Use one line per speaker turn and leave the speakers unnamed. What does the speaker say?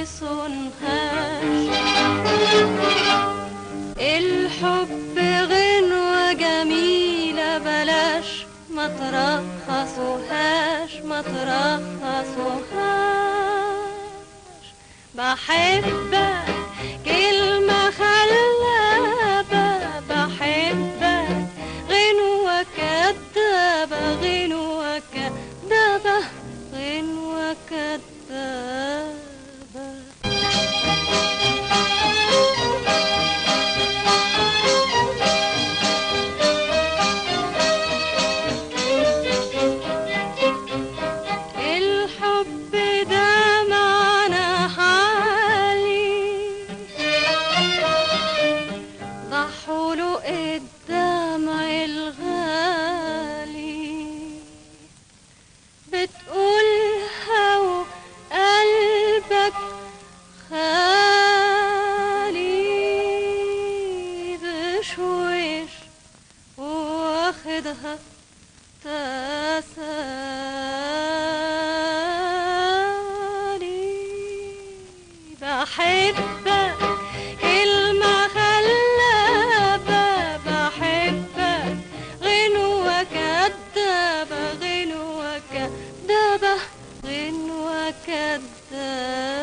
يصونهاش الحب غنوة جميلة بلاش ما ترخصوهاش ما ترخصوهاش بحبك كلمة خلابة بحبك غنوة كدابة غنوة كدابة غنوة كدابة الحب ده معنى حالي ضحوا له الدمع الغالي بتقولها وقلبك خالي بشويش واخدها تسالي بحبك كلمة خلابة بحبك غنوة كدابة غنوة كدابة غنوة كدابة